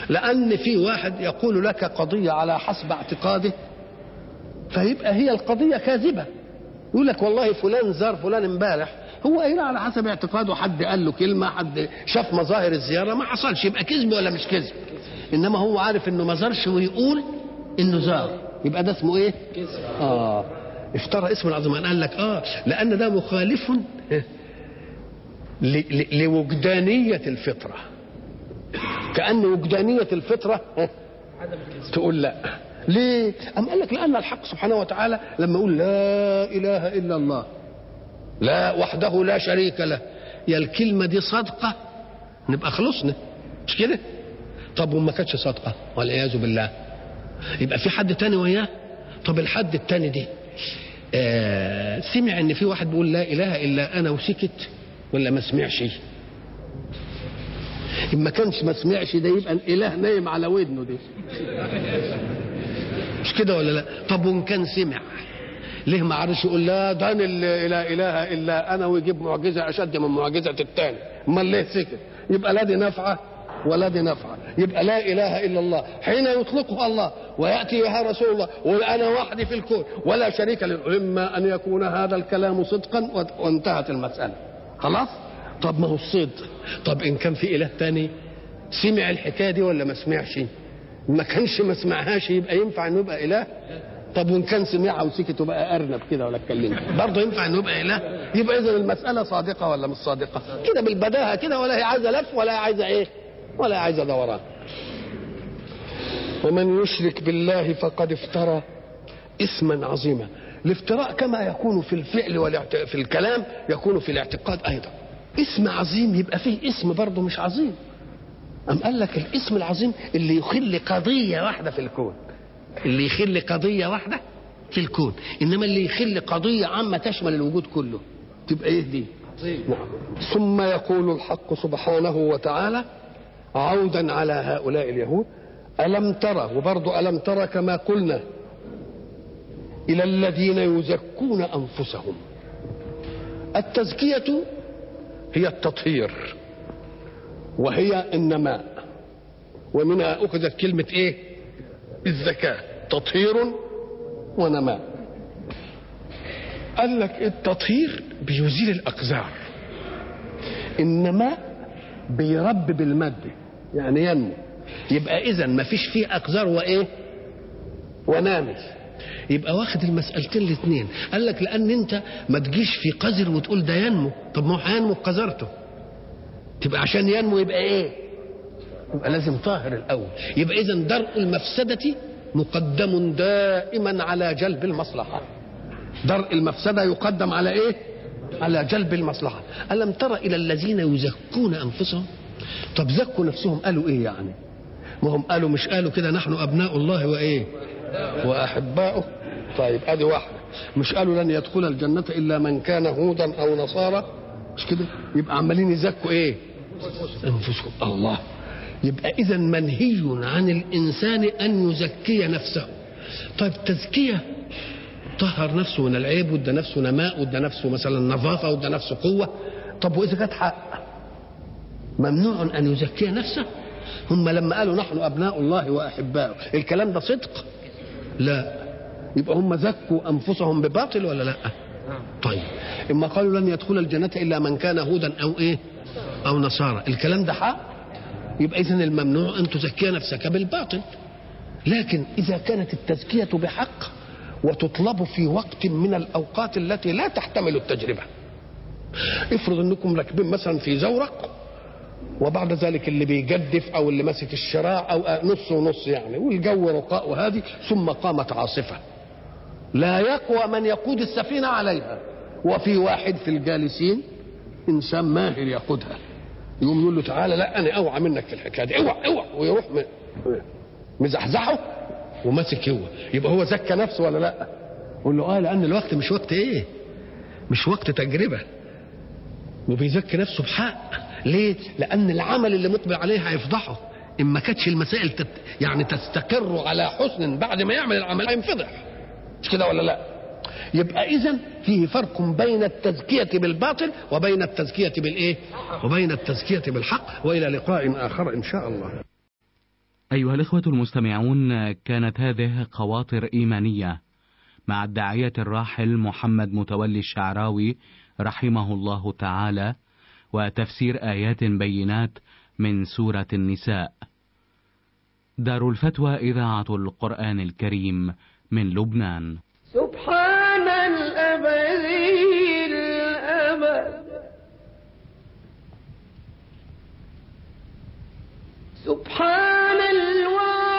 لان في واحد يقول لك قضيه على حسب اعتقاده فيبقى هي القضيه كاذبه يقول لك والله فلان زار فلان امبارح هو قايل على حسب اعتقاده حد قال له كلمه حد شاف مظاهر الزياره ما حصلش يبقى كذب ولا مش كذب انما هو عارف انه ما زارش ويقول انه زار يبقى ده اسمه ايه اه افترى اسم العظيم قال لك اه لان ده مخالف ل- ل- لوجدانيه الفطره كان وجدانيه الفطره تقول لا ليه أم قال لك لأن الحق سبحانه وتعالى لما يقول لا إله إلا الله لا وحده لا شريك له يا الكلمة دي صادقة نبقى خلصنا مش كده طب وما كانتش صادقة والعياذ بالله يبقى في حد تاني وياه طب الحد التاني دي آه سمع ان في واحد بيقول لا اله الا انا وسكت ولا ما سمعش إن ما كانش ما سمعش ده يبقى الاله نايم على ودنه دي مش كده ولا لا طب وان كان سمع ليه ما عرفش يقول لا ده انا اللي لا اله الا انا ويجيب معجزه اشد من معجزه الثاني امال ليه سكت يبقى لا دي نافعه ولا دي نافعه يبقى لا اله الا الله حين يطلقها الله وياتي بها رسول الله وانا وحدي في الكون ولا شريك له اما ان يكون هذا الكلام صدقا وانتهت المساله خلاص طب ما هو الصدق طب ان كان في اله ثاني سمع الحكايه دي ولا ما سمعش ما كانش ما سمعهاش يبقى ينفع انه يبقى اله طب وان كان سمعها وسكت وبقى ارنب كده ولا اتكلم برضه ينفع انه يبقى اله يبقى اذا المساله صادقه ولا مش صادقه كده بالبداهه كده ولا هي عايزه لف ولا هي عايزه ايه ولا هي عايزه دوران ومن يشرك بالله فقد افترى اثما عظيما الافتراء كما يكون في الفعل والاعت... في الكلام يكون في الاعتقاد ايضا اسم عظيم يبقى فيه اسم برضه مش عظيم أم قال لك الاسم العظيم اللي يخل قضية واحدة في الكون اللي يخل قضية واحدة في الكون إنما اللي يخل قضية عامة تشمل الوجود كله تبقى إيه دي نعم. ثم يقول الحق سبحانه وتعالى عودا على هؤلاء اليهود ألم ترى وبرضه ألم ترى كما قلنا إلى الذين يزكون أنفسهم التزكية هي التطهير وهي النماء ومنها أخذت كلمة إيه الزكاة تطهير ونماء قال لك التطهير بيزيل الأقذار النماء بيربي بالمادة يعني ينمو يبقى إذا ما فيش فيه أقذار وإيه ونامي يبقى واخد المسألتين الاثنين قال لك لأن أنت ما تجيش في قذر وتقول ده ينمو طب ما هو هينمو بقذرته تبقى عشان ينمو يبقى ايه يبقى لازم طاهر الاول يبقى اذا درء المفسده مقدم دائما على جلب المصلحه درء المفسده يقدم على ايه على جلب المصلحه الم تر الى الذين يزكون انفسهم طب زكوا نفسهم قالوا ايه يعني ما هم قالوا مش قالوا كده نحن ابناء الله وايه واحباؤه طيب ادي واحده مش قالوا لن يدخل الجنه الا من كان هودا او نصارى مش كده يبقى عمالين يزكوا ايه انفسهم الله يبقى اذا منهي عن الانسان ان يزكي نفسه طيب تزكيه طهر نفسه من العيب وادى نفسه نماء وادى نفسه مثلا نظافه وادى نفسه قوه طب واذا كانت حق ممنوع ان يزكي نفسه هم لما قالوا نحن ابناء الله واحباؤه الكلام ده صدق لا يبقى هم زكوا انفسهم بباطل ولا لا طيب اما قالوا لن يدخل الجنه الا من كان هودا او ايه او نصارى الكلام ده حق يبقى اذا الممنوع ان تزكي نفسك بالباطل لكن اذا كانت التزكيه بحق وتطلب في وقت من الاوقات التي لا تحتمل التجربه افرض انكم راكبين مثلا في زورق وبعد ذلك اللي بيجدف او اللي ماسك الشراع او نص ونص يعني والجو رقاء وهذه ثم قامت عاصفه لا يقوى من يقود السفينه عليها وفي واحد في الجالسين انسان ماهر يقودها يقوم يقول له تعالى لا انا اوعى منك في الحكايه دي اوعى اوعى ويروح مزحزحه وماسك هو يبقى هو زكى نفسه ولا لا؟ يقول له اه لان الوقت مش وقت ايه؟ مش وقت تجربه وبيزكي نفسه بحق ليه؟ لأن العمل اللي مقبل عليه هيفضحه إن ما كانتش المسائل تت يعني تستقر على حسن بعد ما يعمل العمل هينفضح مش كده ولا لا؟ يبقى إذا فيه فرق بين التزكية بالباطل وبين التزكية بالإيه؟ وبين التزكية بالحق وإلى لقاء آخر إن شاء الله. أيها الإخوة المستمعون كانت هذه خواطر إيمانية مع الداعية الراحل محمد متولي الشعراوي رحمه الله تعالى وتفسير آيات بينات من سورة النساء دار الفتوى إذاعة القرآن الكريم من لبنان سبحان